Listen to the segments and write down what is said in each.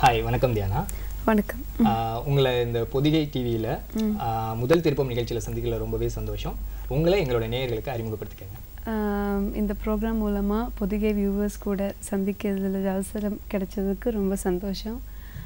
Hi வணக்கம் தியானா வணக்கம் ஆஹ் உங்களை இந்த பொதிகை டிவியில் முதல் திருப்பம் நிகழ்ச்சியில் சந்திக்கல ரொம்பவே சந்தோஷம் உங்களை எங்களோட நேயர்களுக்கு அறிமுகப்படுத்திக்கங்க ஆம், இந்த ப்ரோக்ராம் மூலமாக பொதிகை வியூவர்ஸ் கூட சந்திக்கிறதுல அவசரம் கிடைச்சதுக்கு ரொம்ப சந்தோஷம்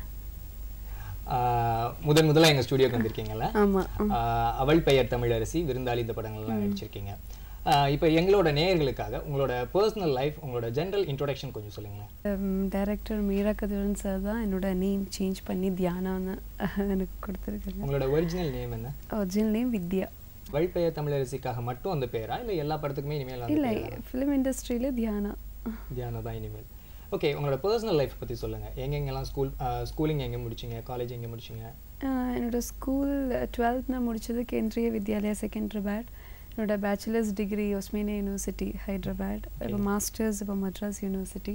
ஆஹ் முதன் முதல்ல எங்கள் ஸ்டுடியோக்கு வந்திருக்கீங்கல்ல ஆமாம் ஆஹ் அவள் பெயர் தமிழரசி விருந்தாளி இந்த படங்கள்லாம் நடிச்சிருக்கீங்க இப்போ எங்களோட நேயர்களுக்காக உங்களோட பர்சனல் லைஃப் உங்களோட ஜென்ரல் இன்ட்ரோடக்ஷன் கொஞ்சம் சொல்லுங்களேன் டைரக்டர் மீரா கதிரன் சார் தான் என்னோட நேம் சேஞ்ச் பண்ணி தியானான்னு எனக்கு கொடுத்துருக்காங்க உங்களோட ஒரிஜினல் நேம் என்ன ஒரிஜினல் நேம் வித்யா அவள் பெயர் தமிழரசிக்காக மட்டும் அந்த பேரா இல்லை எல்லா படத்துக்குமே இனிமேல் அந்த இல்லை பேரா? ஃபிலிம் இண்டஸ்ட்ரியில் தியானா தியானம் தான் இனிமேல் ஓகே உங்களோட பர்சனல் லைஃப் பற்றி சொல்லுங்கள் எங்கெங்கெல்லாம் ஸ்கூல் ஸ்கூலிங் எங்கே முடிச்சிங்க காலேஜ் எங்கே முடிச்சிங்க ஆஹ் என்னோட ஸ்கூல் டுவெல்த் நான் முடித்தது கேந்திரிய வித்யாலயா செகண்டராபாத் என்னோட bachelors degree Osmania university Hyderabad இப்போ மாஸ்டர்ஸ் இப்போ மட்ராஸ் யூனிவர்சிட்டி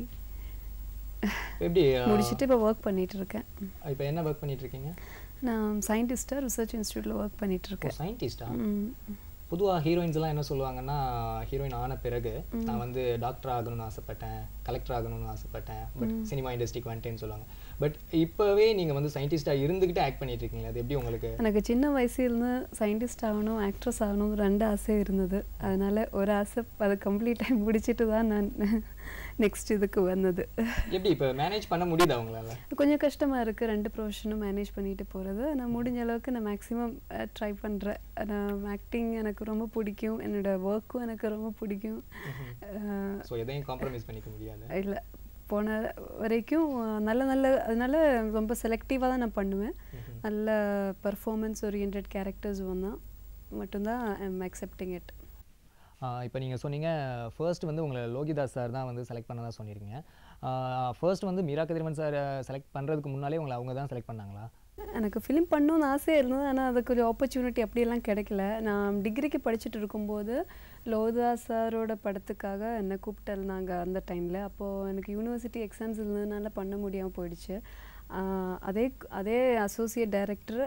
எப்படி முடிச்சுட்டு இப்போ ஒர்க் பண்ணிட்டு இருக்கேன் இப்போ என்ன ஒர்க் பண்ணிட்டு இருக்கீங்க நான் சயின்டிஸ்டாக ரிசர்ச் இன்ஸ்டியூட்டில் ஒர்க் பண்ணிட்டு இருக்கேன் சயின்டிஸ்டா ம். பொதுவாக ஹீரோயின்ஸ் எல்லாம் என்ன சொல்லுவாங்கன்னா ஹீரோயின் ஆன பிறகு நான் வந்து டாக்டர் ஆகணும்னு ஆசைப்பட்டேன் கலெக்டர் ஆகணும்னு ஆசைப்பட்டேன் பட் சினிமா இண்டஸ்ட்ரிக்கு வந்துட்டேன்னு சொல்லுவாங்க பட் இப்போவே நீங்கள் வந்து சயின்டிஸ்டாக இருந்துக்கிட்டு ஆக்ட் பண்ணிட்டு இருக்கீங்களா அது எப்படி உங்களுக்கு எனக்கு சின்ன வயசுலேருந்து சயின்டிஸ்ட் ஆகணும் ஆக்ட்ரஸ் ஆகணும் ரெண்டு ஆசை இருந்தது அதனால ஒரு ஆசை அதை கம்ப்ளீட்டாக முடிச்சிட்டு தான் நான் நெக்ஸ்ட் இதுக்கு வந்தது எப்படி இப்போ மேனேஜ் பண்ண முடியுது அவங்களால கொஞ்சம் கஷ்டமாக இருக்குது ரெண்டு ப்ரொஃபஷனும் மேனேஜ் பண்ணிட்டு போகிறது நான் முடிஞ்ச அளவுக்கு நான் மேக்ஸிமம் ட்ரை பண்ணுறேன் நான் ஆக்டிங் எனக்கு ரொம்ப பிடிக்கும் என்னோட ஒர்க்கும் எனக்கு ரொம்ப பிடிக்கும் ஸோ எதையும் காம்ப்ரமைஸ் பண்ணிக்க முடியாது இல்லை போன வரைக்கும் அஹ், நல்ல நல்ல அதனால ரொம்ப செலக்டிவாக தான் நான் பண்ணுவேன் நல்ல பர்ஃபார்மன்ஸ் ஓரியன்ட் கேரக்டர்ஸ் வந்தால் மட்டும்தான் ஐம் அக்செப்டிங் இட் இப்போ நீங்கள் சொன்னீங்க ஃபர்ஸ்ட் வந்து உங்களை லோகிதாஸ் சார் தான் வந்து செலக்ட் பண்ணதா சொன்னீங்க ஃபர்ஸ்ட் வந்து மீரா கதிரவன் சார் செலக்ட் பண்ணுறதுக்கு முன்னாலே உங்களை அவங்க தான் செலக்ட் பண்ணாங்களா எனக்கு ஃபிலிம் பண்ணணும்னு ஆசையாக இருந்தது ஆனால் அதுக்கு ஒரு ஆப்பர்ச்சுனிட்டி அப்படியெல்லாம் கிடைக்கல நான் டிகிரிக்கு படிச்சுட்டு இருக்கும்போது லோதா சாரோட படத்துக்காக என்னை கூப்பிட்டுருந்தாங்க அந்த டைமில் அப்போது எனக்கு யூனிவர்சிட்டி எக்ஸாம்ஸ் இருந்ததுனால பண்ண முடியாமல் போயிடுச்சு ஆஹ் அதே அதே அசோசியேட் டைரக்டர்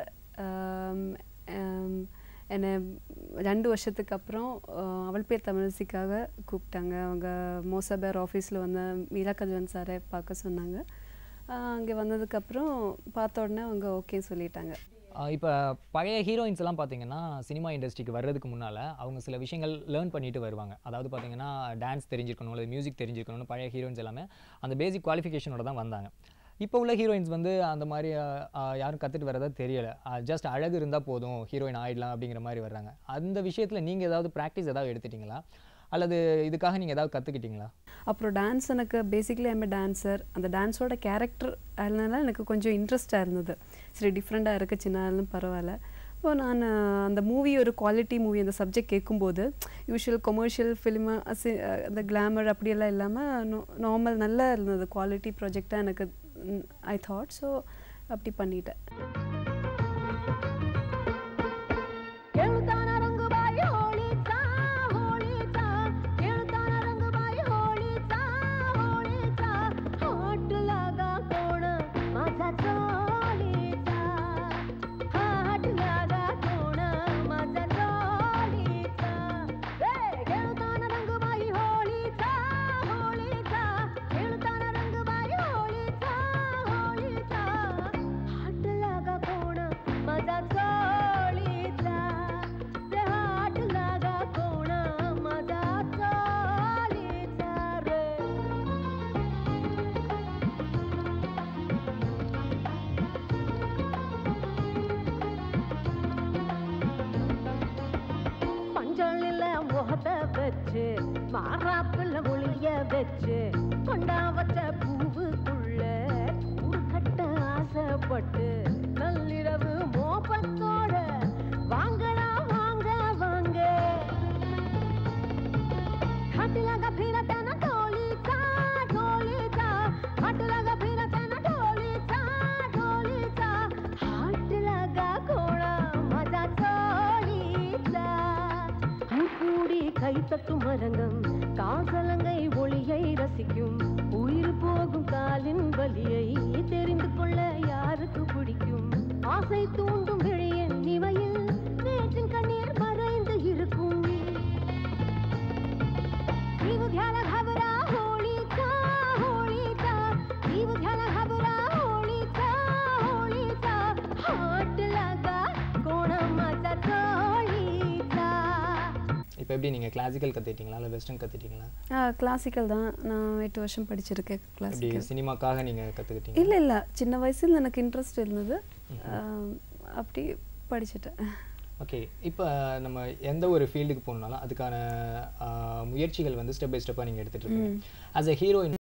என்னை ரெண்டு வருஷத்துக்கு அப்புறம் ஆஹ் அவள் பேர் தமிழிசைக்காக கூப்பிட்டாங்க அவங்க மோசபேர் ஆஃபீஸில் வந்த மீரா கதிரவன் சாரை பார்க்க சொன்னாங்க அங்கே வந்ததுக்கப்புறம் பார்த்த உடனே அவங்க ஓகே சொல்லிட்டாங்க இப்போ பழைய ஹீரோயின்ஸ் எல்லாம் பார்த்தீங்கன்னா சினிமா இண்டஸ்ட்ரிக்கு வர்றதுக்கு முன்னால் அவங்க சில விஷயங்கள் லேர்ன் பண்ணிட்டு வருவாங்க அதாவது பார்த்தீங்கன்னா டான்ஸ் தெரிஞ்சிருக்கணும் அல்லது மியூசிக் தெரிஞ்சிருக்கணும்னு பழைய ஹீரோயின்ஸ் எல்லாமே அந்த பேசிக் குவாலிஃபிகேஷனோட தான் வந்தாங்க இப்போ உள்ள ஹீரோயின்ஸ் வந்து அந்த மாதிரி அஹ், அஹ், யாரும் கற்றுட்டு வரதா தெரியல ஜஸ்ட் அழகு இருந்தால் போதும் ஹீரோயின் ஆயிடலாம் அப்படிங்கிற மாதிரி வர்றாங்க அந்த விஷயத்தில் நீங்கள் ஏதாவது ப்ராக்டிஸ் ஏதாவது எடுத்துட்டீங்களா அல்லது இதுக்காக நீங்கள் ஏதாவது கற்றுக்கிட்டீங்களா அப்புறம் டான்ஸ் எனக்கு பேசிக்கலி ஐம் டான்ஸர் அந்த டான்ஸோட கேரக்டர் அதனால எனக்கு கொஞ்சம் இன்ட்ரெஸ்டாக இருந்தது சரி டிஃப்ரெண்ட்டாக இருக்கு சின்னாலும் பரவாயில்ல இப்போ நான் அந்த மூவி ஒரு குவாலிட்டி மூவி அந்த சப்ஜெக்ட் கேட்கும்போது யூஷுவல் கொமர்ஷியல் ஃபிலிமு அந்த கிளாமர் அப்படியெல்லாம் இல்லாமல் நார்மல் நல்லா இருந்தது குவாலிட்டி ப்ராஜெக்டாக எனக்கு ஐ தாட் ஸோ அப்படி பண்ணிட்டேன் ಕೇಳುತ್ತಾನ ರಂಗುಬಾಯಿ ಹೋಳಿತಾ ಹೋಳಿತಾ ಕೇಳುತ್ತಾನ ರಂಗುಬಾಯಿ ಹೋಳಿತಾ ಹೋಳಿತಾ ಹಾಟ್ಲಾಗ ಕೋಣ माझा चोळीचा हाटलागा कोण माझा चोळीचा रे खेळताना रंगबाई होळीचा होळीचा खेळताना रंगबाई होळीचा होळीचा हाटलागा कोण माझा चोळीचा रे हाटलागा कोण माझा चोळीचा रे மஞ்சளில் முகத்தை வச்சு மாறாப்புல ஒளிய வச்சு கொண்டா வச்ச பூவுக்குள்ள கூடு கட்ட ஆசைப்பட்டு நள்ளிரவு மோப்பத்தோட வாங்கடா வாங்க வாங்க ஹாட்டிலாக फिरताना ढोलीचा ढोलीचा हाटलागा फिरताना ढोलीचा ढोलीचा हाटलागा कोणा माझा चोळीचा கூடி கை தட்டும் மரங்கம் காசலங்கை ஒளியை ரசிக்கும் உயிர் போகும் காலின் வலியை தெரிந்து கொள்ள யாருக்கு பிடிக்கும் ஆசை தூண்டும் விழியின் நிவையில் நேற்றின் கண்ணீர் மறைந்து இருக்கும் जीव घ्यायला घाबरा होळीचा होळीचा जीव घ्यायला घाबरा होळीचा இப்போ எப்படி நீங்கள் கிளாசிக்கல் கற்றுக்கிட்டீங்களா இல்லை வெஸ்டர்ன் கற்றுக்கிட்டீங்களா கிளாசிக்கல் தான் நான் எட்டு வருஷம் படிச்சிருக்கேன் இப்படி கிளாசிக்கல் சினிமாக்காக நீங்கள் கற்றுக்கிட்டீங்க இல்லை இல்லை சின்ன வயசுல எனக்கு இன்ட்ரெஸ்ட் இருந்தது ஆ, அப்படி படிச்சுட்டேன் ஓகே இப்போ நம்ம எந்த ஒரு ஃபீல்டுக்கு போகணுனாலும் அதுக்கான ஆஹ், முயற்சிகள் வந்து ஸ்டெப் பை ஸ்டெப்பாக நீங்கள் எடுத்துகிட்டு இருக்கீங்க ஆஸ் அ ஹீரோயின்